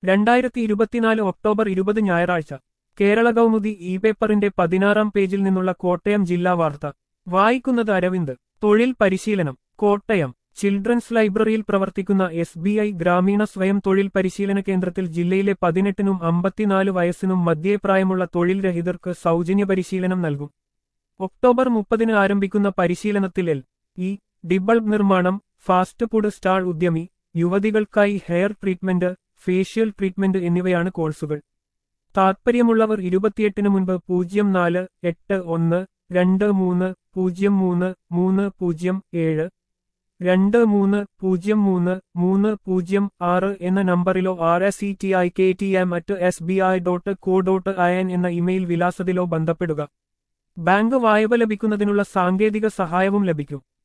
രണ്ടായിരത്തി ഇരുപത്തിനാല് ഒക്ടോബർ ഇരുപത് ഞായറാഴ്ച കേരള കൗമുദി ഇ പേപ്പറിന്റെ പതിനാറാം പേജിൽ നിന്നുള്ള കോട്ടയം ജില്ലാ വാർത്ത വായിക്കുന്നത് അരവിന്ദ് തൊഴിൽ പരിശീലനം കോട്ടയം ചിൽഡ്രൻസ് ലൈബ്രറിയിൽ പ്രവർത്തിക്കുന്ന എസ് ബി ഐ ഗ്രാമീണ സ്വയം തൊഴിൽ പരിശീലന കേന്ദ്രത്തിൽ ജില്ലയിലെ പതിനെട്ടിനും അമ്പത്തിനാല് വയസ്സിനും മധ്യേപ്രായമുള്ള തൊഴിൽ രഹിതർക്ക് സൗജന്യ പരിശീലനം നൽകും ഒക്ടോബർ മുപ്പതിന് ആരംഭിക്കുന്ന പരിശീലനത്തിൽ എൽ ഇ ഡിബൾബ് നിർമ്മാണം ഫാസ്റ്റ് ഫുഡ് സ്റ്റാൾ ഉദ്യമി യുവതികൾക്കായി ഹെയർ ട്രീറ്റ്മെന്റ് ഫേഷ്യൽ ട്രീറ്റ്മെന്റ് എന്നിവയാണ് കോഴ്സുകൾ താത്പര്യമുള്ളവർ ഇരുപത്തിയെട്ടിന് മുൻപ് പൂജ്യം നാല് എട്ട് ഒന്ന് രണ്ട് മൂന്ന് പൂജ്യം മൂന്ന് മൂന്ന് പൂജ്യം ഏഴ് രണ്ട് മൂന്ന് പൂജ്യം മൂന്ന് മൂന്ന് പൂജ്യം ആറ് എന്ന നമ്പറിലോ R S E T I K T M at S B I dot co dot I N എന്ന ഇമെയിൽ വിലാസത്തിലോ ബന്ധപ്പെടുക ബാങ്ക് വായ്പ ലഭിക്കുന്നതിനുള്ള സാങ്കേതിക സഹായവും ലഭിക്കും